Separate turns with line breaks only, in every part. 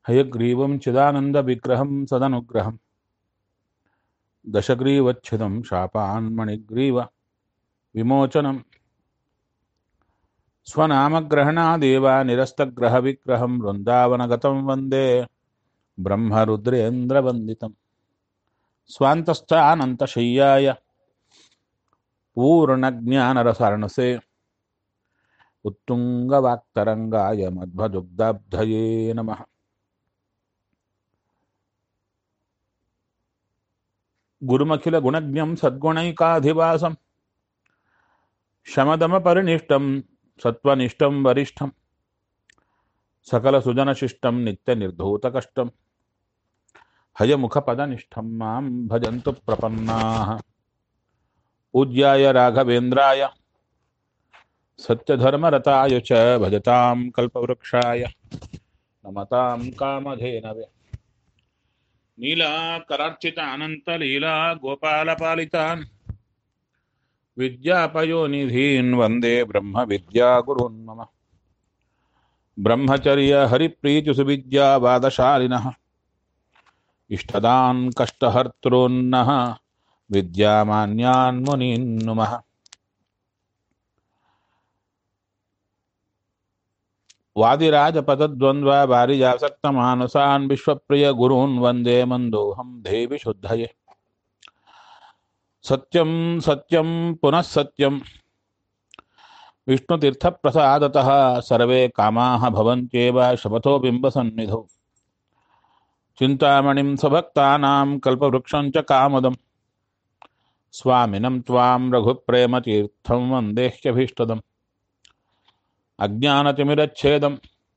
హయగ్రీవం చిదానందవిగ్రహం సదనుగ్రహం దశగ్రీవచ్ఛిదం శాపాన్మణిగ్రీవ విమోచనం స్వనామగ్రహణాదేవ నిరస్తగ్రహవిగ్రహం వృందావనగతం వందే బ్రహ్మరుద్రేంద్రవందితం స్వాంతస్థానంతశయ్యాయ పూర్ణజ్ఞానరసర్ణసే उत्तुङ्गवाक्तरङ्गाय मध्वदुग्धाब्धये नमः गुरुमखिलगुणज्ञं सद्गुणैकाधिवासं शमदमपरिनिष्टं सत्त्वनिष्ठं वरिष्ठं सकलसुजनशिष्टं नित्यनिर्धूतकष्टं हयमुखपदनिष्ठं मां भजन्तु प्रपन्नाः पूज्याय राघवेन्द्राय सत्यधर्मरताय च भजतां कल्पवृक्षाय नमतां कामधेनवे नीलाकरार्चितानन्तलीला गोपालपालितान् विद्यापयोनिधीन् वन्दे ब्रह्मविद्यागुरून् मम ब्रह्मचर्यहरिप्रीतिसुविद्यावादशालिनः इष्टदान् कष्टहर्तॄन्नः विद्यामान्यान् मुनीन् नुमः वादिराजपदद्वन्द्व वारिजासक्तमानसान् विश्वप्रियगुरून् वन्दे मन्दोऽहं देवि शुद्धये सत्यं सत्यं पुनः सत्यं विष्णुतीर्थप्रसादतः सर्वे कामाः भवन्त्येव शपथो बिम्बसन्निधौ चिन्तामणिं स्वभक्तानां कल्पवृक्षं च कामदं स्वामिनं त्वां रघुप्रेमतीर्थं वन्देह्यभीष्टदम् अज्ञानतिमिरच्छेदं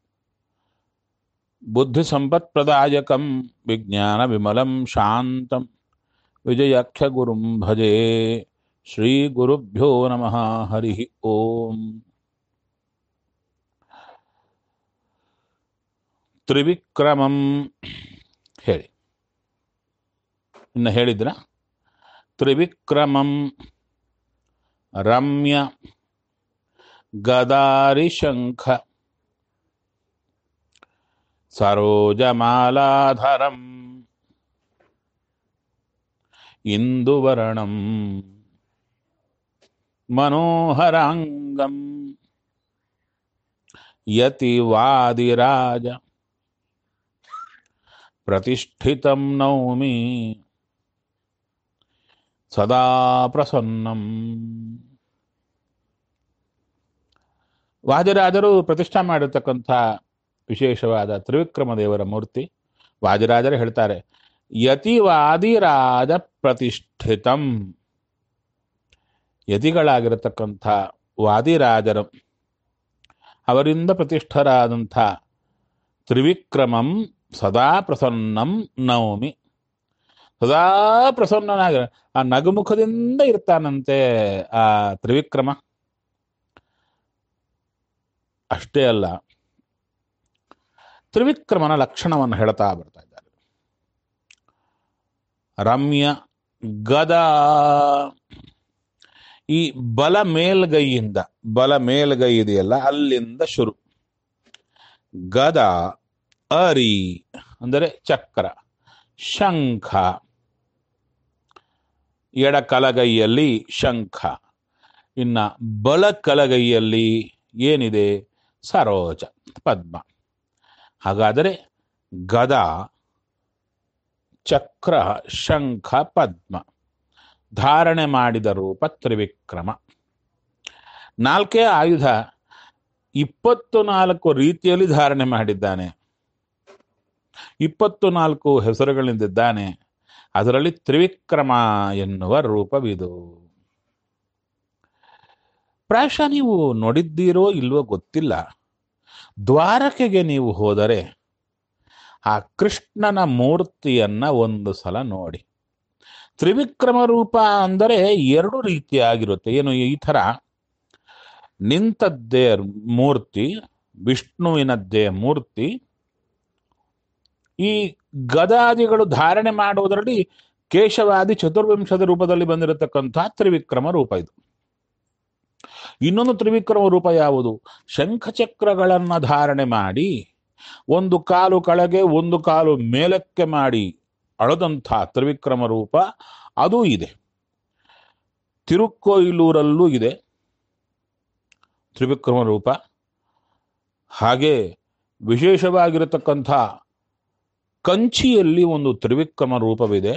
बुद्धिसम्पत्प्रदायकं विज्ञानविमलं शान्तं विजयाख्यगुरुं भजे श्रीगुरुभ्यो नमः हरिः ओम् ತ್ರಿವಿಕ್ರಮಂ ಹೇಳಿ ಇನ್ನು ಹೇಳಿದ್ರ ತ್ರಿವಿಕ್ರಮಂ ರಮ್ಯ ಗದಾರಿಶಂಖ ಸರೋಜಮಾಲಾಧರಂ ಇಂದುವರ್ಣಂ ಮನೋಹರಾಂಗಂ ಯತಿವಾದಿರಾಜ ಪ್ರತಿಷ್ಠಿತಂ ನೌಮಿ ಸದಾ ಪ್ರಸನ್ನಂ ವಾದಿರಾಜರು ಪ್ರತಿಷ್ಠಾ ಮಾಡಿರ್ತಕ್ಕಂಥ ವಿಶೇಷವಾದ ತ್ರಿವಿಕ್ರಮ ದೇವರ ಮೂರ್ತಿ ವಾದಿರಾಜರು ಹೇಳ್ತಾರೆ ಯತಿವಾದಿರಾಜ ಪ್ರತಿಷ್ಠಿತಂ ಯತಿಗಳಾಗಿರತಕ್ಕಂಥ ವಾದಿರಾಜರು ಅವರಿಂದ ಪ್ರತಿಷ್ಠರಾದಂಥ ತ್ರಿವಿಕ್ರಮಂ ಸದಾ ಪ್ರಸನ್ನಂ ನವಮಿ ಸದಾ ಪ್ರಸನ್ನನಾಗ ಆ ನಗುಮುಖದಿಂದ ಇರ್ತಾನಂತೆ ಆ ತ್ರಿವಿಕ್ರಮ ಅಷ್ಟೇ ಅಲ್ಲ ತ್ರಿವಿಕ್ರಮನ ಲಕ್ಷಣವನ್ನು ಹೇಳ್ತಾ ಬರ್ತಾ ಇದ್ದಾರೆ ರಮ್ಯ ಗದ ಈ ಬಲ ಮೇಲ್ಗೈಯಿಂದ ಬಲ ಮೇಲ್ಗೈ ಇದೆಯಲ್ಲ ಅಲ್ಲಿಂದ ಶುರು ಗದ ಅರಿ ಅಂದರೆ ಚಕ್ರ ಶಂಖ ಎಡ ಕಲಗೈಯಲ್ಲಿ ಶಂಖ ಇನ್ನ ಬಲ ಕಲಗೈಯಲ್ಲಿ ಏನಿದೆ ಸರೋಜ ಪದ್ಮ ಹಾಗಾದರೆ ಗದ ಚಕ್ರ ಶಂಖ ಪದ್ಮ ಧಾರಣೆ ಮಾಡಿದ ರೂಪ ತ್ರಿವಿಕ್ರಮ ನಾಲ್ಕೇ ಆಯುಧ ಇಪ್ಪತ್ತು ನಾಲ್ಕು ರೀತಿಯಲ್ಲಿ ಧಾರಣೆ ಮಾಡಿದ್ದಾನೆ ಇಪ್ಪತ್ತು ನಾಲ್ಕು ಹೆಸರುಗಳಿಂದಿದ್ದಾನೆ ಅದರಲ್ಲಿ ತ್ರಿವಿಕ್ರಮ ಎನ್ನುವ ರೂಪವಿದು ಪ್ರಾಯಶಃ ನೀವು ನೋಡಿದ್ದೀರೋ ಇಲ್ವೋ ಗೊತ್ತಿಲ್ಲ ದ್ವಾರಕೆಗೆ ನೀವು ಹೋದರೆ ಆ ಕೃಷ್ಣನ ಮೂರ್ತಿಯನ್ನ ಒಂದು ಸಲ ನೋಡಿ ತ್ರಿವಿಕ್ರಮ ರೂಪ ಅಂದರೆ ಎರಡು ರೀತಿಯಾಗಿರುತ್ತೆ ಏನು ಈ ಥರ ನಿಂತದ್ದೇ ಮೂರ್ತಿ ವಿಷ್ಣುವಿನದ್ದೇ ಮೂರ್ತಿ ಈ ಗದಾದಿಗಳು ಧಾರಣೆ ಮಾಡುವುದರಲ್ಲಿ ಕೇಶವಾದಿ ಚತುರ್ವಿಂಶದ ರೂಪದಲ್ಲಿ ಬಂದಿರತಕ್ಕಂಥ ತ್ರಿವಿಕ್ರಮ ರೂಪ ಇದು ಇನ್ನೊಂದು ತ್ರಿವಿಕ್ರಮ ರೂಪ ಯಾವುದು ಶಂಖಚಕ್ರಗಳನ್ನ ಧಾರಣೆ ಮಾಡಿ ಒಂದು ಕಾಲು ಕೆಳಗೆ ಒಂದು ಕಾಲು ಮೇಲಕ್ಕೆ ಮಾಡಿ ಅಳದಂಥ ತ್ರಿವಿಕ್ರಮ ರೂಪ ಅದೂ ಇದೆ ತಿರುಕ್ಕೊಯ್ಲೂರಲ್ಲೂ ಇದೆ ತ್ರಿವಿಕ್ರಮ ರೂಪ ಹಾಗೆ ವಿಶೇಷವಾಗಿರತಕ್ಕಂಥ ಕಂಚಿಯಲ್ಲಿ ಒಂದು ತ್ರಿವಿಕ್ರಮ ರೂಪವಿದೆ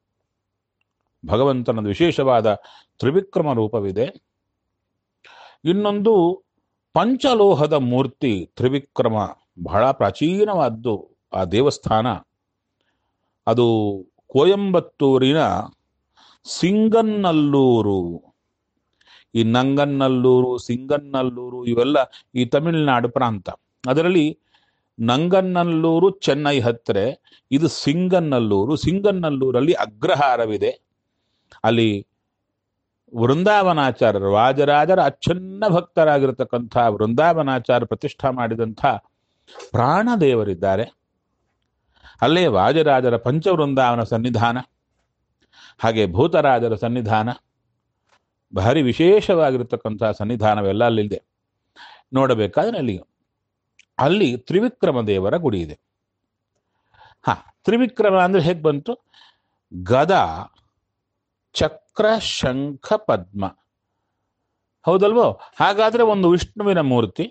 ಭಗವಂತನ ವಿಶೇಷವಾದ ತ್ರಿವಿಕ್ರಮ ರೂಪವಿದೆ ಇನ್ನೊಂದು ಪಂಚಲೋಹದ ಮೂರ್ತಿ ತ್ರಿವಿಕ್ರಮ ಬಹಳ ಪ್ರಾಚೀನವಾದ್ದು ಆ ದೇವಸ್ಥಾನ ಅದು ಕೋಯಂಬತ್ತೂರಿನ ಸಿಂಗನ್ನಲ್ಲೂರು ಈ ನಂಗನ್ನಲ್ಲೂರು ಸಿಂಗನ್ನಲ್ಲೂರು ಇವೆಲ್ಲ ಈ ತಮಿಳುನಾಡು ಪ್ರಾಂತ ಅದರಲ್ಲಿ ನಂಗನ್ನಲ್ಲೂರು ಚೆನ್ನೈ ಹತ್ತಿರ ಇದು ಸಿಂಗನ್ನಲ್ಲೂರು ಸಿಂಗನ್ನಲ್ಲೂರಲ್ಲಿ ಅಗ್ರಹಾರವಿದೆ ಅಲ್ಲಿ ವೃಂದಾವನಾಚಾರ್ಯರು ರಾಜರಾಜರ ಅಚ್ಚನ್ನ ಭಕ್ತರಾಗಿರತಕ್ಕಂಥ ವೃಂದಾವನಾಚಾರ್ಯ ಪ್ರತಿಷ್ಠಾ ಮಾಡಿದಂಥ ಪ್ರಾಣದೇವರಿದ್ದಾರೆ ಅಲ್ಲೇ ವಾಜರಾಜರ ಪಂಚವೃಂದಾವನ ಸನ್ನಿಧಾನ ಹಾಗೆ ಭೂತರಾಜರ ಸನ್ನಿಧಾನ ಭಾರಿ ವಿಶೇಷವಾಗಿರತಕ್ಕಂಥ ಸನ್ನಿಧಾನವೆಲ್ಲ ಅಲ್ಲಿದೆ ನೋಡಬೇಕಾದ್ರೆ ಅಲ್ಲಿ ಅಲ್ಲಿ ತ್ರಿವಿಕ್ರಮ ದೇವರ ಗುಡಿ ಇದೆ ಹಾ ತ್ರಿವಿಕ್ರಮ ಅಂದ್ರೆ ಹೇಗೆ ಬಂತು ಗದ ಚಕ್ರ ಶಂಖ ಪದ್ಮ ಹೌದಲ್ವೋ ಹಾಗಾದ್ರೆ ಒಂದು ವಿಷ್ಣುವಿನ ಮೂರ್ತಿ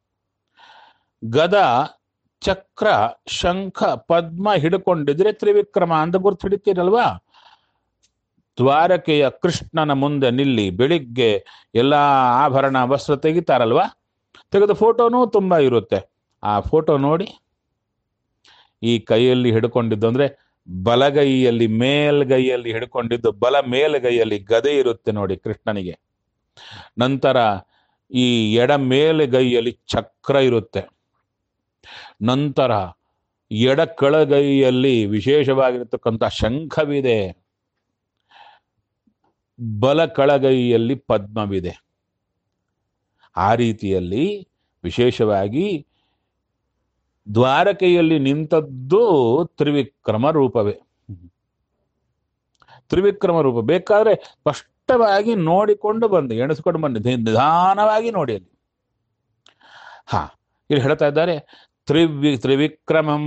ಗದ ಚಕ್ರ ಶಂಖ ಪದ್ಮ ಹಿಡ್ಕೊಂಡಿದ್ರೆ ತ್ರಿವಿಕ್ರಮ ಅಂತ ಗುರ್ತು ಹಿಡಿತೀರಲ್ವಾ ದ್ವಾರಕೆಯ ಕೃಷ್ಣನ ಮುಂದೆ ನಿಲ್ಲಿ ಬೆಳಿಗ್ಗೆ ಎಲ್ಲ ಆಭರಣ ವಸ್ತ್ರ ತೆಗಿತಾರಲ್ವಾ ತೆಗೆದ ಫೋಟೋನೂ ತುಂಬಾ ಇರುತ್ತೆ ಆ ಫೋಟೋ ನೋಡಿ ಈ ಕೈಯಲ್ಲಿ ಹಿಡ್ಕೊಂಡಿದ್ದು ಅಂದ್ರೆ ಬಲಗೈಯಲ್ಲಿ ಮೇಲ್ಗೈಯಲ್ಲಿ ಹಿಡ್ಕೊಂಡಿದ್ದು ಬಲ ಮೇಲ್ಗೈಯಲ್ಲಿ ಗದೆ ಇರುತ್ತೆ ನೋಡಿ ಕೃಷ್ಣನಿಗೆ ನಂತರ ಈ ಎಡ ಮೇಲ್ಗೈಯಲ್ಲಿ ಚಕ್ರ ಇರುತ್ತೆ ನಂತರ ಎಡ ಕೆಳಗೈಯಲ್ಲಿ ವಿಶೇಷವಾಗಿರತಕ್ಕಂಥ ಶಂಖವಿದೆ ಬಲ ಕೆಳಗೈಯಲ್ಲಿ ಪದ್ಮವಿದೆ ಆ ರೀತಿಯಲ್ಲಿ ವಿಶೇಷವಾಗಿ ದ್ವಾರಕೆಯಲ್ಲಿ ನಿಂತದ್ದು ತ್ರಿವಿಕ್ರಮ ರೂಪವೇ ತ್ರಿವಿಕ್ರಮ ರೂಪ ಬೇಕಾದ್ರೆ ಸ್ಪಷ್ಟವಾಗಿ ನೋಡಿಕೊಂಡು ಬಂದು ಎಣಿಸ್ಕೊಂಡು ಬನ್ನಿ ನಿಧಾನವಾಗಿ ನೋಡಿ ಅಲ್ಲಿ ಹಾ ಇಲ್ಲಿ ಹೇಳ್ತಾ ಇದ್ದಾರೆ ತ್ರಿವಿ ತ್ರಿವಿಕ್ರಮಂ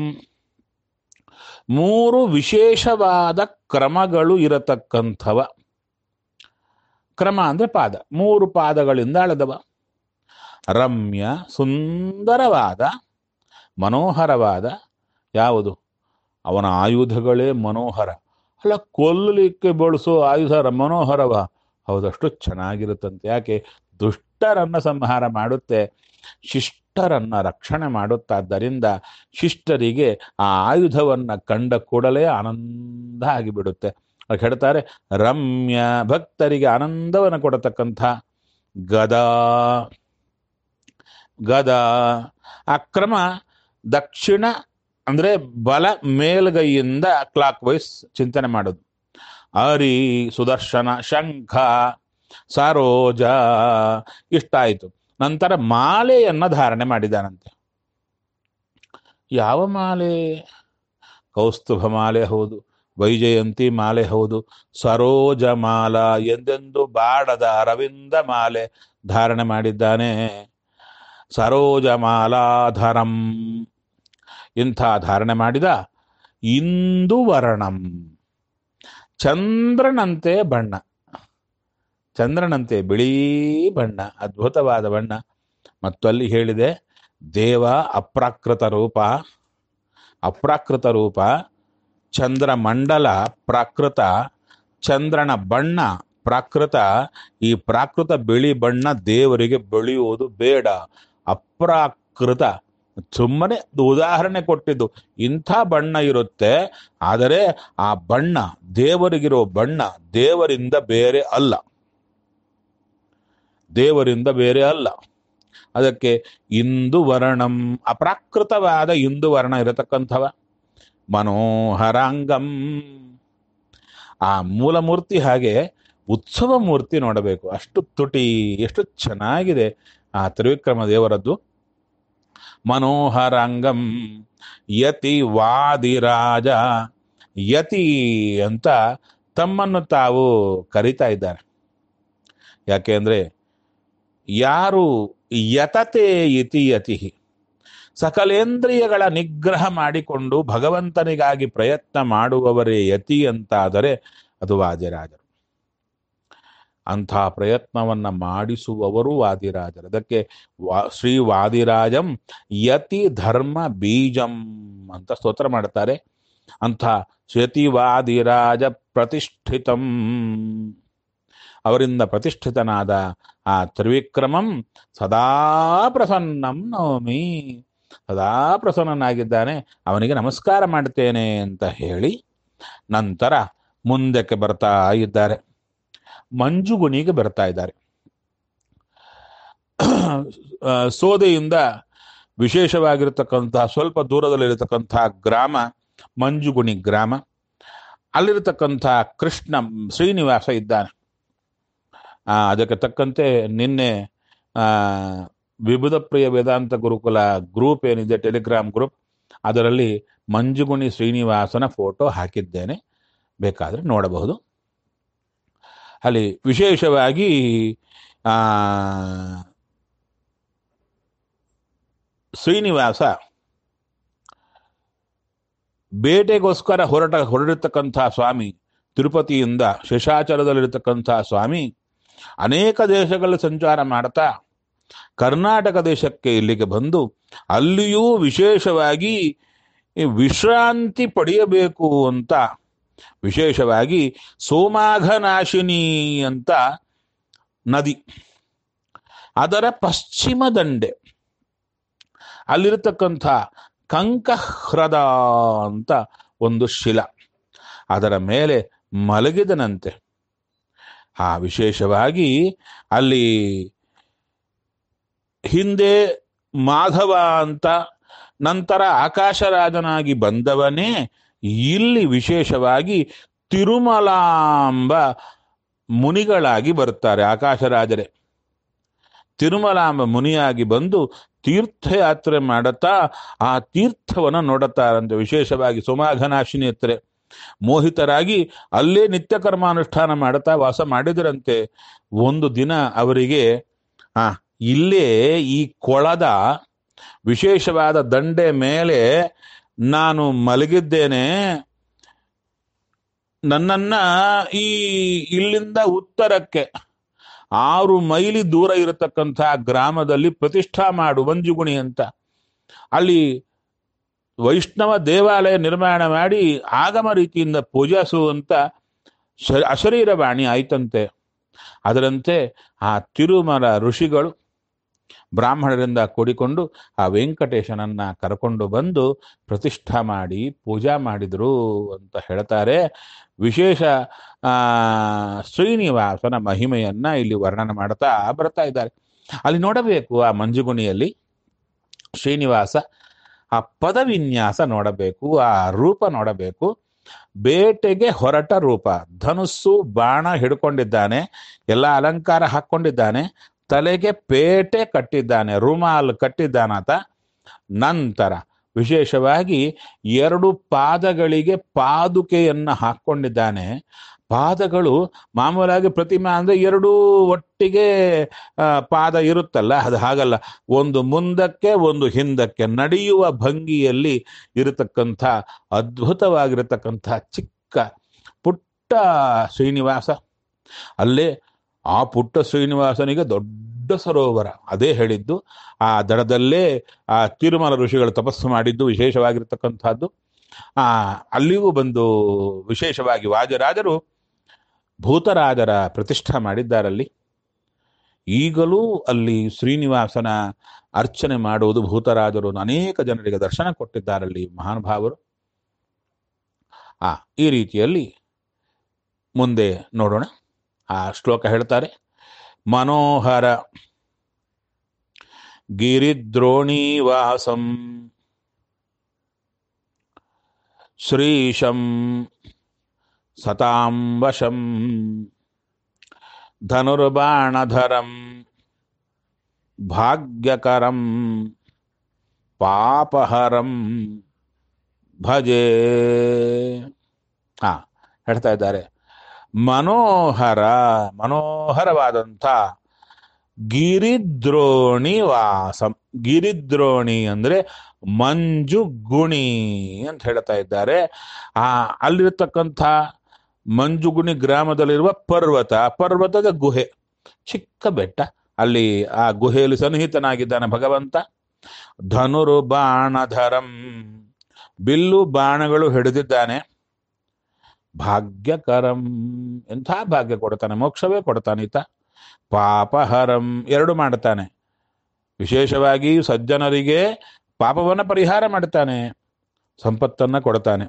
ಮೂರು ವಿಶೇಷವಾದ ಕ್ರಮಗಳು ಇರತಕ್ಕಂಥವ ಕ್ರಮ ಅಂದ್ರೆ ಪಾದ ಮೂರು ಪಾದಗಳಿಂದ ಅಳೆದವ ರಮ್ಯ ಸುಂದರವಾದ ಮನೋಹರವಾದ ಯಾವುದು ಅವನ ಆಯುಧಗಳೇ ಮನೋಹರ ಅಲ್ಲ ಕೊಲ್ಲಲಿಕ್ಕೆ ಬಳಸೋ ಆಯುಧ ಮನೋಹರವ ಹೌದಷ್ಟು ಚೆನ್ನಾಗಿರುತ್ತಂತೆ ಯಾಕೆ ದುಷ್ಟರನ್ನ ಸಂಹಾರ ಮಾಡುತ್ತೆ ಶಿಷ್ಟರನ್ನ ರಕ್ಷಣೆ ಮಾಡುತ್ತಾದ್ದರಿಂದ ಶಿಷ್ಟರಿಗೆ ಆ ಆಯುಧವನ್ನ ಕಂಡ ಕೂಡಲೇ ಆನಂದ ಆಗಿಬಿಡುತ್ತೆ ಅದು ಹೇಳ್ತಾರೆ ರಮ್ಯ ಭಕ್ತರಿಗೆ ಆನಂದವನ್ನು ಕೊಡತಕ್ಕಂಥ ಗದಾ ಗದಾ ಆ ಕ್ರಮ ದಕ್ಷಿಣ ಅಂದ್ರೆ ಬಲ ಮೇಲ್ಗೈಯಿಂದ ಕ್ಲಾಕ್ ವೈಸ್ ಚಿಂತನೆ ಮಾಡೋದು ಹರಿ ಸುದರ್ಶನ ಶಂಖ ಸರೋಜ ಇಷ್ಟ ಆಯಿತು ನಂತರ ಮಾಲೆಯನ್ನ ಧಾರಣೆ ಮಾಡಿದಾನಂತೆ ಯಾವ ಮಾಲೆ ಕೌಸ್ತುಭ ಮಾಲೆ ಹೌದು ವೈಜಯಂತಿ ಮಾಲೆ ಹೌದು ಸರೋಜ ಮಾಲ ಎಂದೆಂದು ಬಾಡದ ಅರವಿಂದ ಮಾಲೆ ಧಾರಣೆ ಮಾಡಿದ್ದಾನೆ ಸರೋಜ ಮಾಲಾಧರಂ ಇಂಥ ಧಾರಣೆ ಮಾಡಿದ ಇಂದು ವರ್ಣಂ ಚಂದ್ರನಂತೆ ಬಣ್ಣ ಚಂದ್ರನಂತೆ ಬಿಳಿ ಬಣ್ಣ ಅದ್ಭುತವಾದ ಬಣ್ಣ ಮತ್ತು ಅಲ್ಲಿ ಹೇಳಿದೆ ದೇವ ಅಪ್ರಾಕೃತ ರೂಪ ಅಪ್ರಾಕೃತ ರೂಪ ಚಂದ್ರಮಂಡಲ ಪ್ರಾಕೃತ ಚಂದ್ರನ ಬಣ್ಣ ಪ್ರಾಕೃತ ಈ ಪ್ರಾಕೃತ ಬಿಳಿ ಬಣ್ಣ ದೇವರಿಗೆ ಬೆಳೆಯುವುದು ಬೇಡ ಅಪ್ರಾಕೃತ ಸುಮ್ಮನೆ ಉದಾಹರಣೆ ಕೊಟ್ಟಿದ್ದು ಇಂಥ ಬಣ್ಣ ಇರುತ್ತೆ ಆದರೆ ಆ ಬಣ್ಣ ದೇವರಿಗಿರೋ ಬಣ್ಣ ದೇವರಿಂದ ಬೇರೆ ಅಲ್ಲ ದೇವರಿಂದ ಬೇರೆ ಅಲ್ಲ ಅದಕ್ಕೆ ಇಂದು ವರ್ಣಂ ಅಪ್ರಾಕೃತವಾದ ಇಂದು ವರ್ಣ ಇರತಕ್ಕಂಥವ ಮನೋಹರಾಂಗಂ ಆ ಮೂಲ ಮೂರ್ತಿ ಹಾಗೆ ಉತ್ಸವ ಮೂರ್ತಿ ನೋಡಬೇಕು ಅಷ್ಟು ತುಟಿ ಎಷ್ಟು ಚೆನ್ನಾಗಿದೆ ಆ ತ್ರಿವಿಕ್ರಮ ದೇವರದ್ದು ಮನೋಹರಾಂಗಂ ಯತಿ ವಾದಿರಾಜ ಯತಿ ಅಂತ ತಮ್ಮನ್ನು ತಾವು ಕರಿತಾ ಇದ್ದಾರೆ ಯಾಕೆ ಅಂದ್ರೆ ಯಾರು ಯತತೆ ಇತಿ ಯತಿ ಸಕಲೇಂದ್ರಿಯಗಳ ನಿಗ್ರಹ ಮಾಡಿಕೊಂಡು ಭಗವಂತನಿಗಾಗಿ ಪ್ರಯತ್ನ ಮಾಡುವವರೇ ಯತಿ ಅಂತಾದರೆ ಅದು ವಾದಿರಾಜರು ಅಂಥ ಪ್ರಯತ್ನವನ್ನ ಮಾಡಿಸುವವರು ವಾದಿರಾಜರು ಅದಕ್ಕೆ ವಾ ಶ್ರೀ ವಾದಿರಾಜಂ ಯತಿ ಧರ್ಮ ಬೀಜಂ ಅಂತ ಸ್ತೋತ್ರ ಮಾಡ್ತಾರೆ ಅಂಥ ಯತಿವಾದಿರಾಜ ಪ್ರತಿಷ್ಠಿತಂ ಅವರಿಂದ ಪ್ರತಿಷ್ಠಿತನಾದ ಆ ತ್ರಿವಿಕ್ರಮಂ ಸದಾ ಪ್ರಸನ್ನಂ ನವಮಿ ಸದಾ ಪ್ರಸನ್ನನಾಗಿದ್ದಾನೆ ಅವನಿಗೆ ನಮಸ್ಕಾರ ಮಾಡ್ತೇನೆ ಅಂತ ಹೇಳಿ ನಂತರ ಮುಂದಕ್ಕೆ ಬರ್ತಾ ಇದ್ದಾರೆ ಮಂಜುಗುಣಿಗೆ ಬರ್ತಾ ಇದ್ದಾರೆ ಆ, ಸೋದೆಯಿಂದ ವಿಶೇಷವಾಗಿರತಕ್ಕಂತಹ ಸ್ವಲ್ಪ ದೂರದಲ್ಲಿರತಕ್ಕಂತಹ ಗ್ರಾಮ ಮಂಜುಗುಣಿ ಗ್ರಾಮ ಅಲ್ಲಿರತಕ್ಕಂತಹ ಕೃಷ್ಣ ಶ್ರೀನಿವಾಸ ಇದ್ದಾನೆ ಆ, ಅದಕ್ಕೆ ತಕ್ಕಂತೆ ನಿನ್ನೆ ಆ, ವಿಬುಧ ಪ್ರಿಯ ವೇದಾಂತ ಗುರುಕುಲ ಗ್ರೂಪ್ ಏನಿದೆ ಟೆಲಿಗ್ರಾಮ್ ಗ್ರೂಪ್ ಅದರಲ್ಲಿ ಮಂಜುಗುಣಿ ಶ್ರೀನಿವಾಸನ ಫೋಟೋ ಹಾಕಿದ್ದೇನೆ ಬೇಕಾದರೆ ನೋಡಬಹುದು ಅಲ್ಲಿ ವಿಶೇಷವಾಗಿ ಆ ಶ್ರೀನಿವಾಸ ಬೇಟೆಗೋಸ್ಕರ ಹೊರಟ ಹೊರಡಿರ್ತಕ್ಕಂಥ ಸ್ವಾಮಿ ತಿರುಪತಿಯಿಂದ ಶೇಷಾಚಲದಲ್ಲಿರ್ತಕ್ಕಂಥ ಸ್ವಾಮಿ ಅನೇಕ ದೇಶಗಳಲ್ಲಿ ಸಂಚಾರ ಮಾಡ್ತಾ ಕರ್ನಾಟಕ ದೇಶಕ್ಕೆ ಇಲ್ಲಿಗೆ ಬಂದು ಅಲ್ಲಿಯೂ ವಿಶೇಷವಾಗಿ ಈ ವಿಶ್ರಾಂತಿ ಪಡೆಯಬೇಕು ಅಂತ ವಿಶೇಷವಾಗಿ ಸೋಮಾಘನಾಶಿನಿ ಅಂತ ನದಿ ಅದರ ಪಶ್ಚಿಮ ದಂಡೆ ಅಲ್ಲಿರತಕ್ಕಂಥ ಕಂಕಹ್ರದ ಅಂತ ಒಂದು ಶಿಲ ಅದರ ಮೇಲೆ ಮಲಗಿದನಂತೆ ಆ ವಿಶೇಷವಾಗಿ ಅಲ್ಲಿ ಹಿಂದೆ ಮಾಧವ ಅಂತ ನಂತರ ಆಕಾಶರಾಜನಾಗಿ ಬಂದವನೇ ಇಲ್ಲಿ ವಿಶೇಷವಾಗಿ ತಿರುಮಲಾಂಬ ಮುನಿಗಳಾಗಿ ಬರ್ತಾರೆ ಆಕಾಶರಾಜರೇ ತಿರುಮಲಾಂಬ ಮುನಿಯಾಗಿ ಬಂದು ತೀರ್ಥಯಾತ್ರೆ ಮಾಡುತ್ತಾ ಆ ತೀರ್ಥವನ್ನು ನೋಡುತ್ತಾರಂತೆ ವಿಶೇಷವಾಗಿ ಸೋಮಾಘನಾಶಿನಿ ಹತ್ರ ಮೋಹಿತರಾಗಿ ಅಲ್ಲೇ ನಿತ್ಯ ಕರ್ಮಾನುಷ್ಠಾನ ಮಾಡುತ್ತಾ ವಾಸ ಮಾಡಿದರಂತೆ ಒಂದು ದಿನ ಅವರಿಗೆ ಆ ಇಲ್ಲೇ ಈ ಕೊಳದ ವಿಶೇಷವಾದ ದಂಡೆ ಮೇಲೆ ನಾನು ಮಲಗಿದ್ದೇನೆ ನನ್ನನ್ನ ಈ ಇಲ್ಲಿಂದ ಉತ್ತರಕ್ಕೆ ಆರು ಮೈಲಿ ದೂರ ಇರತಕ್ಕಂಥ ಗ್ರಾಮದಲ್ಲಿ ಪ್ರತಿಷ್ಠಾ ಮಾಡು ಮಂಜುಗುಣಿ ಅಂತ ಅಲ್ಲಿ ವೈಷ್ಣವ ದೇವಾಲಯ ನಿರ್ಮಾಣ ಮಾಡಿ ಆಗಮ ರೀತಿಯಿಂದ ಪೂಜಿಸುವಂತ ಶ- ಅಶರೀರವಾಣಿ ಆಯ್ತಂತೆ ಅದರಂತೆ ಆ ತಿರುಮಲ ಋಷಿಗಳು ಬ್ರಾಹ್ಮಣರಿಂದ ಕೂಡಿಕೊಂಡು ಆ ವೆಂಕಟೇಶನನ್ನ ಕರ್ಕೊಂಡು ಬಂದು ಪ್ರತಿಷ್ಠಾ ಮಾಡಿ ಪೂಜಾ ಮಾಡಿದರು ಅಂತ ಹೇಳ್ತಾರೆ ವಿಶೇಷ ಆ ಶ್ರೀನಿವಾಸನ ಮಹಿಮೆಯನ್ನ ಇಲ್ಲಿ ವರ್ಣನೆ ಮಾಡ್ತಾ ಬರ್ತಾ ಇದ್ದಾರೆ ಅಲ್ಲಿ ನೋಡಬೇಕು ಆ ಮಂಜುಗುಣಿಯಲ್ಲಿ ಶ್ರೀನಿವಾಸ ಆ ಪದವಿನ್ಯಾಸ ನೋಡಬೇಕು ಆ ರೂಪ ನೋಡಬೇಕು ಬೇಟೆಗೆ ಹೊರಟ ರೂಪ ಧನುಸ್ಸು ಬಾಣ ಹಿಡ್ಕೊಂಡಿದ್ದಾನೆ ಎಲ್ಲ ಅಲಂಕಾರ ಹಾಕ್ಕೊಂಡಿದ್ದಾನೆ ತಲೆಗೆ ಪೇಟೆ ಕಟ್ಟಿದ್ದಾನೆ ರುಮಾಲ್ ಕಟ್ಟಿದ್ದಾನಾತ ನಂತರ ವಿಶೇಷವಾಗಿ ಎರಡು ಪಾದಗಳಿಗೆ ಪಾದುಕೆಯನ್ನ ಹಾಕ್ಕೊಂಡಿದ್ದಾನೆ ಪಾದಗಳು ಮಾಮೂಲಾಗಿ ಪ್ರತಿಮಾ ಅಂದ್ರೆ ಎರಡೂ ಒಟ್ಟಿಗೆ ಆ, ಪಾದ ಇರುತ್ತಲ್ಲ ಅದು ಹಾಗಲ್ಲ ಒಂದು ಮುಂದಕ್ಕೆ ಒಂದು ಹಿಂದಕ್ಕೆ ನಡೆಯುವ ಭಂಗಿಯಲ್ಲಿ ಇರತಕ್ಕಂಥ ಅದ್ಭುತವಾಗಿರತಕ್ಕಂಥ ಚಿಕ್ಕ ಪುಟ್ಟ ಶ್ರೀನಿವಾಸ ಅಲ್ಲೇ ಆ ಪುಟ್ಟ ಶ್ರೀನಿವಾಸನಿಗೆ ದೊಡ್ಡ ಸರೋವರ ಅದೇ ಹೇಳಿದ್ದು ಆ ದಡದಲ್ಲೇ ಆ ತಿರುಮಲ ಋಷಿಗಳು ತಪಸ್ಸು ಮಾಡಿದ್ದು ವಿಶೇಷವಾಗಿರ್ತಕ್ಕಂಥದ್ದು ಆ ಅಲ್ಲಿಗೂ ಬಂದು ವಿಶೇಷವಾಗಿ ವಾಜರಾಜರು ಭೂತರಾಜರ ಪ್ರತಿಷ್ಠಾ ಮಾಡಿದ್ದಾರಲ್ಲಿ ಈಗಲೂ ಅಲ್ಲಿ ಶ್ರೀನಿವಾಸನ ಅರ್ಚನೆ ಮಾಡುವುದು ಭೂತರಾಜರು ಅನೇಕ ಜನರಿಗೆ ದರ್ಶನ ಕೊಟ್ಟಿದ್ದಾರಲ್ಲಿ ಮಹಾನುಭಾವರು ಆ ಈ ರೀತಿಯಲ್ಲಿ ಮುಂದೆ ನೋಡೋಣ ಆ ಶ್ಲೋಕ ಹೇಳ್ತಾರೆ ಮನೋಹರ ಗಿರಿದ್ರೋಣೀವಾಸಂ ಶ್ರೀಶಂ ಸತಾಂ ವಶಂ ಧನುರ್ಬಾಣಧರಂ ಭಾಗ್ಯಕರಂ ಪಾಪಹರಂ ಭಜೆ ಹಾ ಹೇಳ್ತಾ ಇದ್ದಾರೆ ಮನೋಹರ ಮನೋಹರವಾದಂಥ ಗಿರಿದ್ರೋಣಿ ವಾಸಂ ಗಿರಿದ್ರೋಣಿ ಅಂದ್ರೆ ಮಂಜು ಗುಣಿ ಅಂತ ಹೇಳ್ತಾ ಇದ್ದಾರೆ ಆ ಅಲ್ಲಿರತಕ್ಕಂಥ ಮಂಜುಗುಣಿ ಗ್ರಾಮದಲ್ಲಿರುವ ಪರ್ವತ ಪರ್ವತದ ಗುಹೆ ಚಿಕ್ಕ ಬೆಟ್ಟ ಅಲ್ಲಿ ಆ ಗುಹೆಯಲ್ಲಿ ಸನ್ನಿಹಿತನಾಗಿದ್ದಾನೆ ಭಗವಂತ ಧನುರು ಬಾಣಧರಂ ಬಿಲ್ಲು ಬಾಣಗಳು ಹಿಡಿದಿದ್ದಾನೆ ಭಾಗ್ಯಕರಂ ಎಂಥ ಭಾಗ್ಯ ಕೊಡ್ತಾನೆ ಮೋಕ್ಷವೇ ಕೊಡ್ತಾನೆ ಈತ ಪಾಪಹರಂ ಎರಡು ಮಾಡ್ತಾನೆ ವಿಶೇಷವಾಗಿ ಸಜ್ಜನರಿಗೆ ಪಾಪವನ್ನ ಪರಿಹಾರ ಮಾಡ್ತಾನೆ ಸಂಪತ್ತನ್ನ ಕೊಡ್ತಾನೆ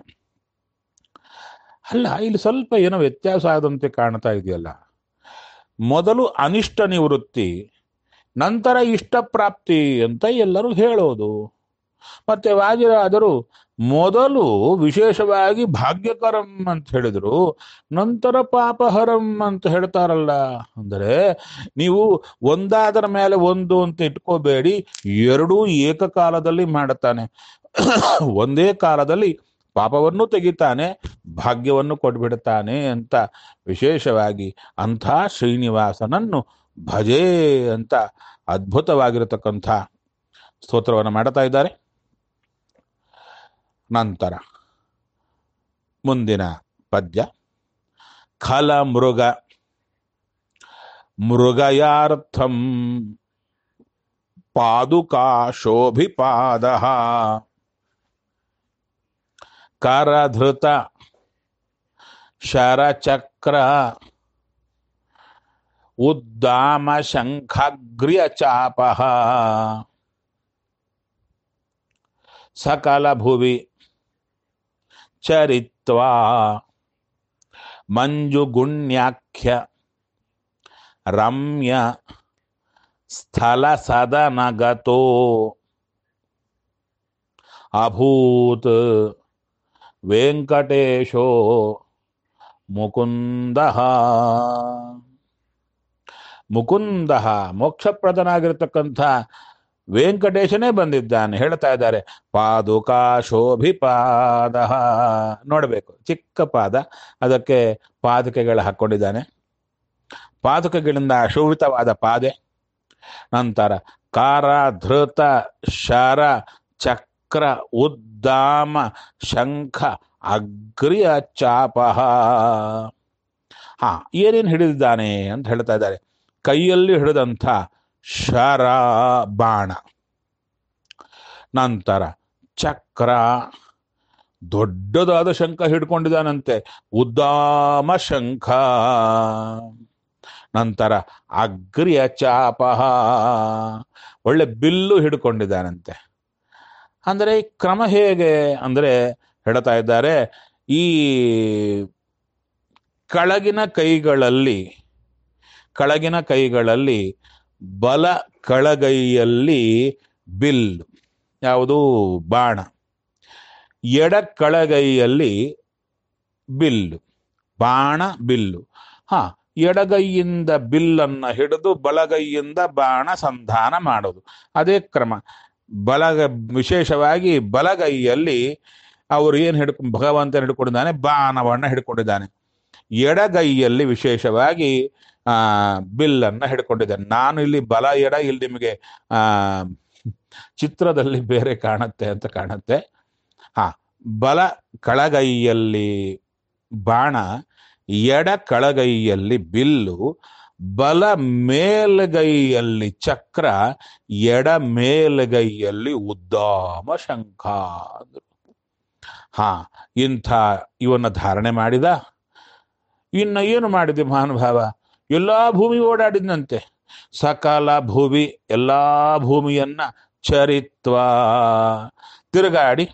ಅಲ್ಲ ಇಲ್ಲಿ ಸ್ವಲ್ಪ ಏನೋ ವ್ಯತ್ಯಾಸ ಆದಂತೆ ಕಾಣ್ತಾ ಇದೆಯಲ್ಲ ಮೊದಲು ಅನಿಷ್ಟ ನಿವೃತ್ತಿ ನಂತರ ಇಷ್ಟ ಪ್ರಾಪ್ತಿ ಅಂತ ಎಲ್ಲರೂ ಹೇಳೋದು ಮತ್ತೆ ವಾದಿರಾದರು ಮೊದಲು ವಿಶೇಷವಾಗಿ ಭಾಗ್ಯಕರಂ ಅಂತ ಹೇಳಿದ್ರು ನಂತರ ಪಾಪಹರಂ ಅಂತ ಹೇಳ್ತಾರಲ್ಲ ಅಂದರೆ ನೀವು ಒಂದಾದರ ಮೇಲೆ ಒಂದು ಅಂತ ಇಟ್ಕೋಬೇಡಿ ಎರಡೂ ಏಕಕಾಲದಲ್ಲಿ ಮಾಡುತ್ತಾನೆ ಒಂದೇ ಕಾಲದಲ್ಲಿ ಪಾಪವನ್ನು ತೆಗಿತಾನೆ ಭಾಗ್ಯವನ್ನು ಕೊಟ್ಬಿಡ್ತಾನೆ ಅಂತ ವಿಶೇಷವಾಗಿ ಅಂಥ ಶ್ರೀನಿವಾಸನನ್ನು ಭಜೆ ಅಂತ ಅದ್ಭುತವಾಗಿರತಕ್ಕಂಥ ಸ್ತೋತ್ರವನ್ನು ಮಾಡ್ತಾ ಇದ್ದಾರೆ ನಂತರ ಮುಂದಿನ ಪದ್ಯ ಖಲ ಮೃಗ ಮೃಗಯಾರ್ಥಂ ಪಾದುಕಾ ಶೋಭಿಪಾದ ಕರಧೃತ ಶರಚಕ್ರ ಉದ್ದಾಮ ಶಂಖಾಗ್ರ್ಯ ಚಾಪ ಸಕಲ ಭುವಿ ಚರಿತ್ವಾ ಮಂಜುಗುಣ್ಯಾಖ್ಯ ರಮ್ಯ ಸ್ಥಳ ಸದನಗತೋ ಅಭೂತ್ ವೆಂಕಟೇಶೋ ಮುಕುಂದ ಮುಕುಂದ ಮೋಕ್ಷಪ್ರದನಾಗಿರ್ತಕ್ಕಂಥ ವೆಂಕಟೇಶನೇ ಬಂದಿದ್ದಾನೆ ಹೇಳ್ತಾ ಇದ್ದಾರೆ ಪಾದುಕಾ ಶೋಭಿಪಾದ ನೋಡಬೇಕು ಚಿಕ್ಕ ಪಾದ ಅದಕ್ಕೆ ಪಾದುಕೆಗಳು ಹಾಕ್ಕೊಂಡಿದ್ದಾನೆ ಪಾದುಕೆಗಳಿಂದ ಶೋಭಿತವಾದ ಪಾದೆ ನಂತರ ಕಾರ ಧೃತ ಶರ ಚಕ್ರ ಉದ್ದಾಮ ಶಂಖ ಅಗ್ರಿಯ ಚಾಪ ಹಾ ಏನೇನು ಹಿಡಿದಿದ್ದಾನೆ ಅಂತ ಹೇಳ್ತಾ ಇದ್ದಾರೆ ಕೈಯಲ್ಲಿ ಹಿಡಿದಂಥ ಶರ ಬಾಣ ನಂತರ ಚಕ್ರ ದೊಡ್ಡದಾದ ಶಂಖ ಹಿಡ್ಕೊಂಡಿದ್ದಾನಂತೆ ಉದ್ದಾಮ ಶಂಖ ನಂತರ ಅಗ್ರಿಯ ಚಾಪ ಒಳ್ಳೆ ಬಿಲ್ಲು ಹಿಡ್ಕೊಂಡಿದ್ದಾನಂತೆ ಅಂದರೆ ಈ ಕ್ರಮ ಹೇಗೆ ಅಂದರೆ ಹೇಳ್ತಾ ಇದ್ದಾರೆ ಈ ಕೆಳಗಿನ ಕೈಗಳಲ್ಲಿ ಕೆಳಗಿನ ಕೈಗಳಲ್ಲಿ ಬಲ ಕೆಳಗೈಯಲ್ಲಿ ಬಿಲ್ ಯಾವುದು ಬಾಣ ಎಡ ಕೆಳಗೈಯಲ್ಲಿ ಬಿಲ್ಲು ಬಾಣ ಬಿಲ್ಲು ಹಾ ಎಡಗೈಯಿಂದ ಬಿಲ್ಲನ್ನ ಹಿಡಿದು ಬಲಗೈಯಿಂದ ಬಾಣ ಸಂಧಾನ ಮಾಡೋದು ಅದೇ ಕ್ರಮ ಬಲಗ ವಿಶೇಷವಾಗಿ ಬಲಗೈಯಲ್ಲಿ ಅವರು ಏನು ಹಿಡ್ಕೊಂಡು ಭಗವಂತ ಹಿಡ್ಕೊಂಡಿದ್ದಾನೆ ಬಾಣವನ್ನ ಹಿಡ್ಕೊಂಡಿದ್ದಾನೆ ಎಡಗೈಯಲ್ಲಿ ವಿಶೇಷವಾಗಿ ಆ ಬಿಲ್ಲನ್ನ ಹಿಡ್ಕೊಂಡಿದ್ದಾನೆ ನಾನು ಇಲ್ಲಿ ಬಲ ಎಡ ಇಲ್ಲಿ ನಿಮಗೆ ಆ ಚಿತ್ರದಲ್ಲಿ ಬೇರೆ ಕಾಣುತ್ತೆ ಅಂತ ಕಾಣುತ್ತೆ ಹಾ ಬಲ ಕೆಳಗೈಯಲ್ಲಿ ಬಾಣ ಎಡ ಕೆಳಗೈಯಲ್ಲಿ ಬಿಲ್ಲು ಬಲ ಮೇಲ್ಗೈಯಲ್ಲಿ ಚಕ್ರ ಎಡ ಮೇಲ್ಗೈಯಲ್ಲಿ ಉದ್ದಾಮ ಶಂಖ ಅಂದ್ರು ಹಾ ಇಂಥ ಇವನ್ನ ಧಾರಣೆ ಮಾಡಿದ ಇನ್ನು ಏನು ಮಾಡಿದೆ ಮಹಾನುಭಾವ ಎಲ್ಲಾ ಭೂಮಿ ಓಡಾಡಿದಂತೆ ಸಕಲ ಭೂಮಿ ಎಲ್ಲಾ ಭೂಮಿಯನ್ನ ಚರಿತ್ವ ತಿರುಗಾಡಿ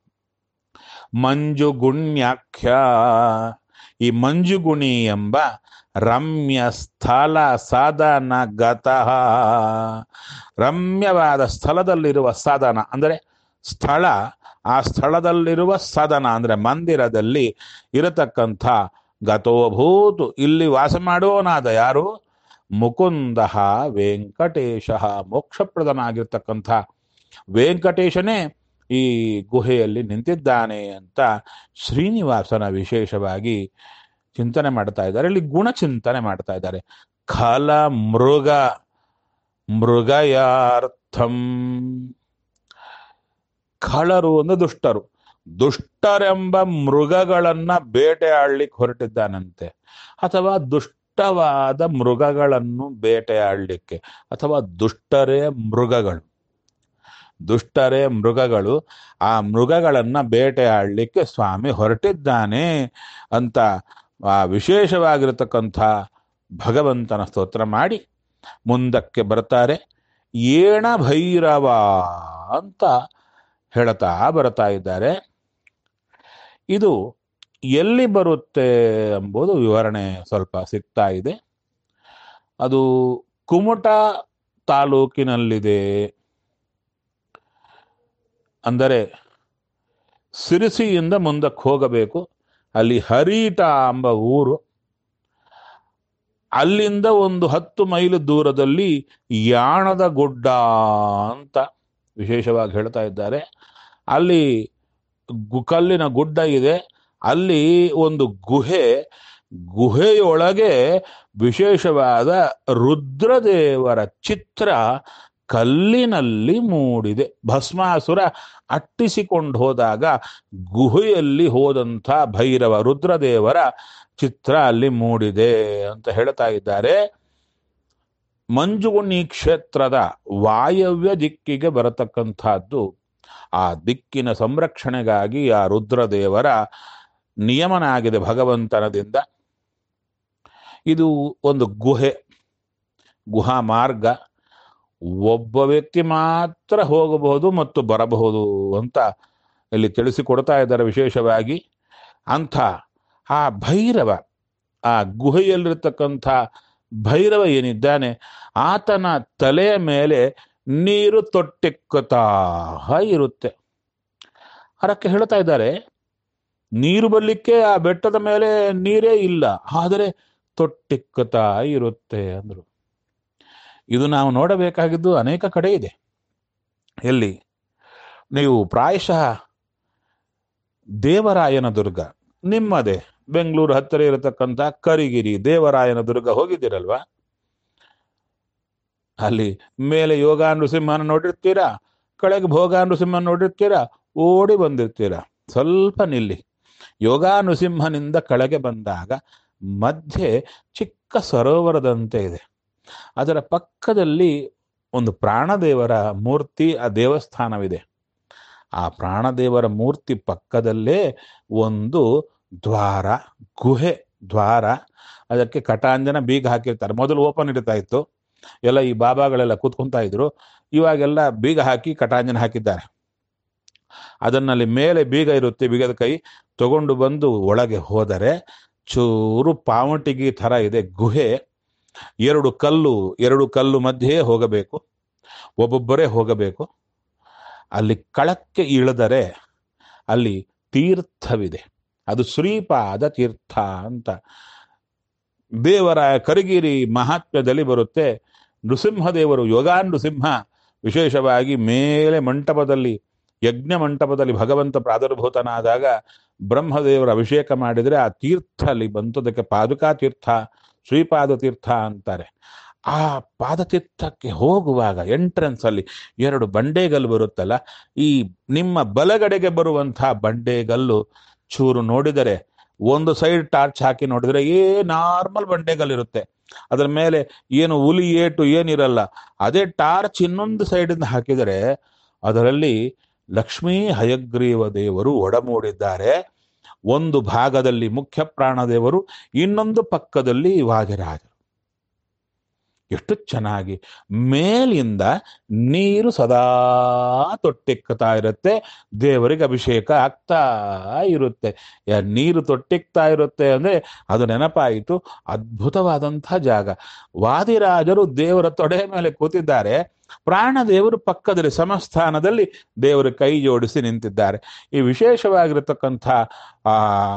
ಮಂಜುಗುಣ್ಯಾಖ್ಯ ಈ ಮಂಜುಗುಣಿ ಎಂಬ ರಮ್ಯ ಸ್ಥಳ ಸಾಧನ ಗತಃ ರಮ್ಯವಾದ ಸ್ಥಳದಲ್ಲಿರುವ ಸಾಧನ ಅಂದರೆ ಸ್ಥಳ ಆ ಸ್ಥಳದಲ್ಲಿರುವ ಸದನ ಅಂದ್ರೆ ಮಂದಿರದಲ್ಲಿ ಇರತಕ್ಕಂಥ ಗತೋಭೂತು ಇಲ್ಲಿ ವಾಸ ಮಾಡುವನಾದ ಯಾರು ಮುಕುಂದ ವೆಂಕಟೇಶ ಮೋಕ್ಷಪ್ರದನಾಗಿರ್ತಕ್ಕಂಥ ವೆಂಕಟೇಶನೇ ಈ ಗುಹೆಯಲ್ಲಿ ನಿಂತಿದ್ದಾನೆ ಅಂತ ಶ್ರೀನಿವಾಸನ ವಿಶೇಷವಾಗಿ ಚಿಂತನೆ ಮಾಡ್ತಾ ಇದ್ದಾರೆ ಇಲ್ಲಿ ಗುಣ ಚಿಂತನೆ ಮಾಡ್ತಾ ಇದ್ದಾರೆ ಖಲ ಮೃಗ ಮೃಗಯಾರ್ಥಂ ಖಳರು ಅಂದ್ರೆ ದುಷ್ಟರು ದುಷ್ಟರೆಂಬ ಮೃಗಗಳನ್ನ ಬೇಟೆಯಾಡ್ಲಿಕ್ಕೆ ಹೊರಟಿದ್ದಾನಂತೆ ಅಥವಾ ದುಷ್ಟವಾದ ಮೃಗಗಳನ್ನು ಬೇಟೆಯಾಡ್ಲಿಕ್ಕೆ ಅಥವಾ ದುಷ್ಟರೇ ಮೃಗಗಳು ದುಷ್ಟರೇ ಮೃಗಗಳು ಆ ಮೃಗಗಳನ್ನ ಬೇಟೆಯಾಡ್ಲಿಕ್ಕೆ ಸ್ವಾಮಿ ಹೊರಟಿದ್ದಾನೆ ಅಂತ ಆ ವಿಶೇಷವಾಗಿರತಕ್ಕಂಥ ಭಗವಂತನ ಸ್ತೋತ್ರ ಮಾಡಿ ಮುಂದಕ್ಕೆ ಬರ್ತಾರೆ ಏಣ ಭೈರವ ಅಂತ ಹೇಳ್ತಾ ಬರ್ತಾ ಇದ್ದಾರೆ ಇದು ಎಲ್ಲಿ ಬರುತ್ತೆ ಎಂಬುದು ವಿವರಣೆ ಸ್ವಲ್ಪ ಸಿಗ್ತಾ ಇದೆ ಅದು ಕುಮಟ ತಾಲೂಕಿನಲ್ಲಿದೆ ಅಂದರೆ ಸಿರಿಸಿಯಿಂದ ಮುಂದಕ್ಕೆ ಹೋಗಬೇಕು ಅಲ್ಲಿ ಹರೀಟ ಎಂಬ ಊರು ಅಲ್ಲಿಂದ ಒಂದು ಹತ್ತು ಮೈಲು ದೂರದಲ್ಲಿ ಯಾಣದ ಗುಡ್ಡ ಅಂತ ವಿಶೇಷವಾಗಿ ಹೇಳ್ತಾ ಇದ್ದಾರೆ ಅಲ್ಲಿ ಗು- ಕಲ್ಲಿನ ಗುಡ್ಡ ಇದೆ ಅಲ್ಲಿ ಒಂದು ಗುಹೆ ಗುಹೆಯೊಳಗೆ ವಿಶೇಷವಾದ ರುದ್ರದೇವರ ಚಿತ್ರ ಕಲ್ಲಿನಲ್ಲಿ ಮೂಡಿದೆ ಭಸ್ಮಾಸುರ ಅಟ್ಟಿಸಿಕೊಂಡು ಹೋದಾಗ ಗುಹೆಯಲ್ಲಿ ಹೋದಂಥ ಭೈರವ ರುದ್ರದೇವರ ಚಿತ್ರ ಅಲ್ಲಿ ಮೂಡಿದೆ ಅಂತ ಹೇಳ್ತಾ ಇದ್ದಾರೆ ಮಂಜುಗುಣಿ ಕ್ಷೇತ್ರದ ವಾಯವ್ಯ ದಿಕ್ಕಿಗೆ ಬರತಕ್ಕಂಥದ್ದು ಆ ದಿಕ್ಕಿನ ಸಂರಕ್ಷಣೆಗಾಗಿ ಆ ರುದ್ರದೇವರ ನಿಯಮನ ಆಗಿದೆ ಭಗವಂತನದಿಂದ ಇದು ಒಂದು ಗುಹೆ ಗುಹಾ ಮಾರ್ಗ ಒಬ್ಬ ವ್ಯಕ್ತಿ ಮಾತ್ರ ಹೋಗಬಹುದು ಮತ್ತು ಬರಬಹುದು ಅಂತ ಇಲ್ಲಿ ತಿಳಿಸಿಕೊಡ್ತಾ ಇದ್ದಾರೆ ವಿಶೇಷವಾಗಿ ಅಂಥ ಆ ಭೈರವ ಆ ಗುಹೆಯಲ್ಲಿರ್ತಕ್ಕಂಥ ಭೈರವ ಏನಿದ್ದಾನೆ ಆತನ ತಲೆಯ ಮೇಲೆ ನೀರು ತೊಟ್ಟಿಕ್ಕುತ್ತಾ ಇರುತ್ತೆ ಅದಕ್ಕೆ ಹೇಳ್ತಾ ಇದ್ದಾರೆ ನೀರು ಬರ್ಲಿಕ್ಕೆ ಆ ಬೆಟ್ಟದ ಮೇಲೆ ನೀರೇ ಇಲ್ಲ ಆದರೆ ತೊಟ್ಟಿಕ್ಕುತ್ತಾ ಇರುತ್ತೆ ಅಂದ್ರು ಇದು ನಾವು ನೋಡಬೇಕಾಗಿದ್ದು ಅನೇಕ ಕಡೆ ಇದೆ ಎಲ್ಲಿ ನೀವು ಪ್ರಾಯಶಃ ದೇವರಾಯನ ದುರ್ಗ ನಿಮ್ಮದೇ ಬೆಂಗಳೂರು ಹತ್ತಿರ ಇರತಕ್ಕಂಥ ಕರಿಗಿರಿ ದೇವರಾಯನ ದುರ್ಗ ಹೋಗಿದ್ದೀರಲ್ವಾ ಅಲ್ಲಿ ಮೇಲೆ ಯೋಗ ನೃಸಿಂಹನ ನೋಡಿರ್ತೀರಾ ಕೆಳಗೆ ಭೋಗ ನೃಸಿಂಹನ ನೋಡಿರ್ತೀರಾ ಓಡಿ ಬಂದಿರ್ತೀರಾ ಸ್ವಲ್ಪ ನಿಲ್ಲಿ ಯೋಗ ನೃಸಿಂಹನಿಂದ ಕೆಳಗೆ ಬಂದಾಗ ಮಧ್ಯೆ ಚಿಕ್ಕ ಸರೋವರದಂತೆ ಇದೆ ಅದರ ಪಕ್ಕದಲ್ಲಿ ಒಂದು ಪ್ರಾಣದೇವರ ಮೂರ್ತಿ ಆ ದೇವಸ್ಥಾನವಿದೆ ಆ ಪ್ರಾಣದೇವರ ಮೂರ್ತಿ ಪಕ್ಕದಲ್ಲೇ ಒಂದು ದ್ವಾರ ಗುಹೆ ದ್ವಾರ ಅದಕ್ಕೆ ಕಟಾಂಜನ ಬೀಗ ಹಾಕಿರ್ತಾರೆ ಮೊದಲು ಓಪನ್ ಇರ್ತಾ ಇತ್ತು ಎಲ್ಲ ಈ ಬಾಬಾಗಳೆಲ್ಲ ಕೂತ್ಕೊಂತಾ ಇದ್ರು ಇವಾಗೆಲ್ಲ ಬೀಗ ಹಾಕಿ ಕಟಾಂಜನ ಹಾಕಿದ್ದಾರೆ ಅದನ್ನಲ್ಲಿ ಮೇಲೆ ಬೀಗ ಇರುತ್ತೆ ಬೀಗದ ಕೈ ತಗೊಂಡು ಬಂದು ಒಳಗೆ ಹೋದರೆ ಚೂರು ಪಾವಟಿಗೆ ಥರ ಇದೆ ಗುಹೆ ಎರಡು ಕಲ್ಲು ಎರಡು ಕಲ್ಲು ಮಧ್ಯೆ ಹೋಗಬೇಕು ಒಬ್ಬೊಬ್ಬರೇ ಹೋಗಬೇಕು ಅಲ್ಲಿ ಕಳಕ್ಕೆ ಇಳಿದರೆ ಅಲ್ಲಿ ತೀರ್ಥವಿದೆ ಅದು ಶ್ರೀಪಾದ ತೀರ್ಥ ಅಂತ ದೇವರ ಕರಿಗಿರಿ ಮಹಾತ್ಮ್ಯದಲ್ಲಿ ಬರುತ್ತೆ ನೃಸಿಂಹದೇವರು ಯೋಗಾ ನೃಸಿಂಹ ವಿಶೇಷವಾಗಿ ಮೇಲೆ ಮಂಟಪದಲ್ಲಿ ಯಜ್ಞ ಮಂಟಪದಲ್ಲಿ ಭಗವಂತ ಪ್ರಾದುರ್ಭೂತನಾದಾಗ ಬ್ರಹ್ಮದೇವರ ಅಭಿಷೇಕ ಮಾಡಿದರೆ ಆ ತೀರ್ಥ ಅಲ್ಲಿ ಬಂತು ಅದಕ್ಕೆ ಪಾದುಕಾ ತೀರ್ಥ ಶ್ರೀಪಾದ ತೀರ್ಥ ಅಂತಾರೆ ಆ ಪಾದತೀರ್ಥಕ್ಕೆ ಹೋಗುವಾಗ ಎಂಟ್ರೆನ್ಸ್ ಅಲ್ಲಿ ಎರಡು ಬಂಡೆಗಲ್ಲು ಬರುತ್ತಲ್ಲ ಈ ನಿಮ್ಮ ಬಲಗಡೆಗೆ ಬರುವಂತಹ ಬಂಡೆಗಲ್ಲು ಚೂರು ನೋಡಿದರೆ ಒಂದು ಸೈಡ್ ಟಾರ್ಚ್ ಹಾಕಿ ನೋಡಿದ್ರೆ ಏ ನಾರ್ಮಲ್ ಬಂಡೆಗಲ್ಲು ಇರುತ್ತೆ ಅದರ ಮೇಲೆ ಏನು ಹುಲಿ ಏಟು ಏನಿರಲ್ಲ ಅದೇ ಟಾರ್ಚ್ ಇನ್ನೊಂದು ಸೈಡಿಂದ ಹಾಕಿದರೆ ಅದರಲ್ಲಿ ಲಕ್ಷ್ಮೀ ಹಯಗ್ರೀವ ದೇವರು ಒಡಮೂಡಿದ್ದಾರೆ ಒಂದು ಭಾಗದಲ್ಲಿ ಮುಖ್ಯ ಪ್ರಾಣದೇವರು ಇನ್ನೊಂದು ಪಕ್ಕದಲ್ಲಿ ವಾದಿರಾಜರು ಎಷ್ಟು ಚೆನ್ನಾಗಿ ಮೇಲಿಂದ ನೀರು ಸದಾ ತೊಟ್ಟಿಕ್ತಾ ಇರುತ್ತೆ ದೇವರಿಗೆ ಅಭಿಷೇಕ ಆಗ್ತಾ ಇರುತ್ತೆ ಯಾ- ನೀರು ತೊಟ್ಟಿಕ್ತಾ ಇರುತ್ತೆ ಅಂದ್ರೆ ಅದು ನೆನಪಾಯಿತು ಅದ್ಭುತವಾದಂತಹ ಜಾಗ ವಾದಿರಾಜರು ದೇವರ ತೊಡೆ ಮೇಲೆ ಕೂತಿದ್ದಾರೆ ಪ್ರಾಣದೇವರು ಪಕ್ಕದಲ್ಲಿ ಸಮಸ್ಥಾನದಲ್ಲಿ ದೇವರ ಕೈ ಜೋಡಿಸಿ ನಿಂತಿದ್ದಾರೆ ಈ ವಿಶೇಷವಾಗಿರತಕ್ಕಂಥ ಆ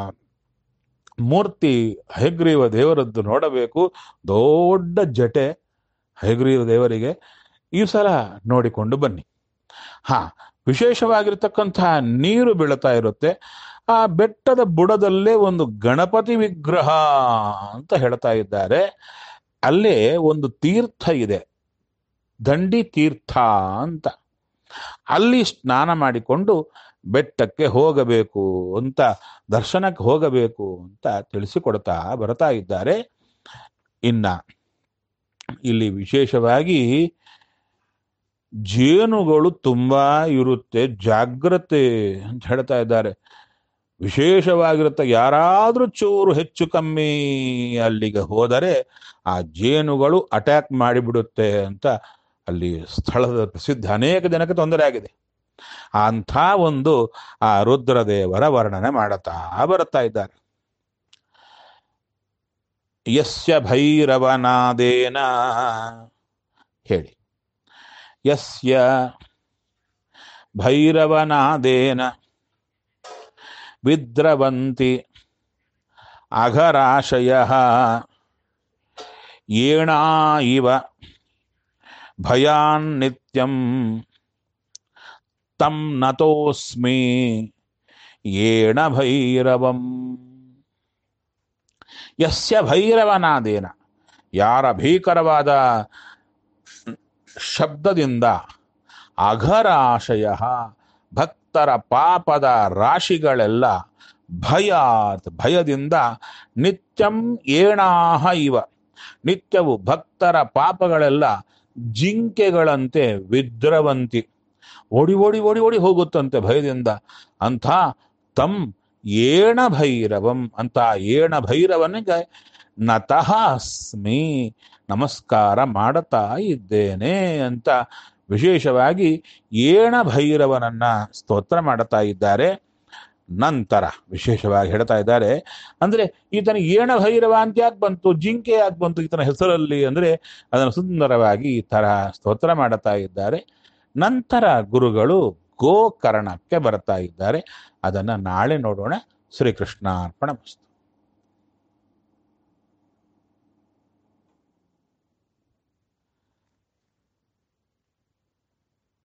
ಮೂರ್ತಿ ಹಯಗ್ರೀವ ದೇವರದ್ದು ನೋಡಬೇಕು ದೊಡ್ಡ ಜಟೆ ಹಯಗ್ರೀವ ದೇವರಿಗೆ ಈ ಸಲ ನೋಡಿಕೊಂಡು ಬನ್ನಿ ಹಾ ವಿಶೇಷವಾಗಿರ್ತಕ್ಕಂತಹ ನೀರು ಬೀಳ್ತಾ ಇರುತ್ತೆ ಆ ಬೆಟ್ಟದ ಬುಡದಲ್ಲೇ ಒಂದು ಗಣಪತಿ ವಿಗ್ರಹ ಅಂತ ಹೇಳ್ತಾ ಇದ್ದಾರೆ ಅಲ್ಲೇ ಒಂದು ತೀರ್ಥ ಇದೆ ದಂಡಿ ತೀರ್ಥ ಅಂತ ಅಲ್ಲಿ ಸ್ನಾನ ಮಾಡಿಕೊಂಡು ಬೆಟ್ಟಕ್ಕೆ ಹೋಗಬೇಕು ಅಂತ ದರ್ಶನಕ್ಕೆ ಹೋಗಬೇಕು ಅಂತ ತಿಳಿಸಿಕೊಡ್ತಾ ಬರ್ತಾ ಇದ್ದಾರೆ ಇನ್ನ ಇಲ್ಲಿ ವಿಶೇಷವಾಗಿ ಜೇನುಗಳು ತುಂಬಾ ಇರುತ್ತೆ ಜಾಗ್ರತೆ ಅಂತ ಹೇಳ್ತಾ ಇದ್ದಾರೆ ವಿಶೇಷವಾಗಿರುತ್ತೆ ಯಾರಾದ್ರೂ ಚೂರು ಹೆಚ್ಚು ಕಮ್ಮಿ ಅಲ್ಲಿಗೆ ಹೋದರೆ ಆ ಜೇನುಗಳು ಅಟ್ಯಾಕ್ ಮಾಡಿಬಿಡುತ್ತೆ ಅಂತ ಅಲ್ಲಿ ಸ್ಥಳದ ಪ್ರಸಿದ್ಧ ಅನೇಕ ಜನಕ್ಕೆ ತೊಂದರೆ ಆಗಿದೆ ಅಂಥ ಒಂದು ಆ ರುದ್ರದೇವರ ವರ್ಣನೆ ಮಾಡುತ್ತಾ ಬರುತ್ತಾ ಇದ್ದಾರೆ ಯಸ್ಯ ಭೈರವನಾದೇನ ಹೇಳಿ ಯಸ್ಯ ಭೈರವನಾದೇನ ವಿದ್ರವಂತಿ ಅಘರಾಶಯ ಏಣಾ ಇವ ಭಯಾನ್ನಿತ್ಯಂ ತಂ ನತೋಸ್ಮಿ ಏಣ ಭೈರವಂ ಯಸ್ಯ ಭೈರವನಾದೇನ ಯಾರ ಭೀಕರವಾದ ಶಬ್ದದಿಂದ ಅಘರಾಶಯ ಭಕ್ತರ ಪಾಪದ ರಾಶಿಗಳೆಲ್ಲ ಭಯಾತ್ ಭಯದಿಂದ ನಿತ್ಯಂ ಏಣಾಹ ಇವ ನಿತ್ಯವು ಭಕ್ತರ ಪಾಪಗಳೆಲ್ಲ ಜಿಂಕೆಗಳಂತೆ ವಿದ್ರವಂತಿ ಓಡಿ ಓಡಿ ಓಡಿ ಓಡಿ ಹೋಗುತ್ತಂತೆ ಭಯದಿಂದ ಅಂಥ ತಂ ಏಣ ಭೈರವಂ ಅಂತ ಏಣ ಭೈರವನಿಗೆ ನತಃ ಅಸ್ಮಿ ನಮಸ್ಕಾರ ಮಾಡುತ್ತಾ ಇದ್ದೇನೆ ಅಂತ ವಿಶೇಷವಾಗಿ ಏಣ ಭೈರವನನ್ನ ಸ್ತೋತ್ರ ಮಾಡುತ್ತಾ ಇದ್ದಾರೆ ನಂತರ ವಿಶೇಷವಾಗಿ ಹೇಳ್ತಾ ಇದ್ದಾರೆ ಅಂದ್ರೆ ಈತನ ಏಣ ಭೈರವ ಅಂತ ಯಾಕೆ ಬಂತು ಜಿಂಕೆ ಯಾಕೆ ಬಂತು ಈತನ ಹೆಸರಲ್ಲಿ ಅಂದ್ರೆ ಅದನ್ನು ಸುಂದರವಾಗಿ ಈ ತರ ಸ್ತೋತ್ರ ಮಾಡುತ್ತಾ ಇದ್ದಾರೆ ನಂತರ ಗುರುಗಳು ಗೋಕರ್ಣಕ್ಕೆ ಬರ್ತಾ ಇದ್ದಾರೆ ಅದನ್ನ ನಾಳೆ ನೋಡೋಣ ಶ್ರೀಕೃಷ್ಣ ಅರ್ಪಣ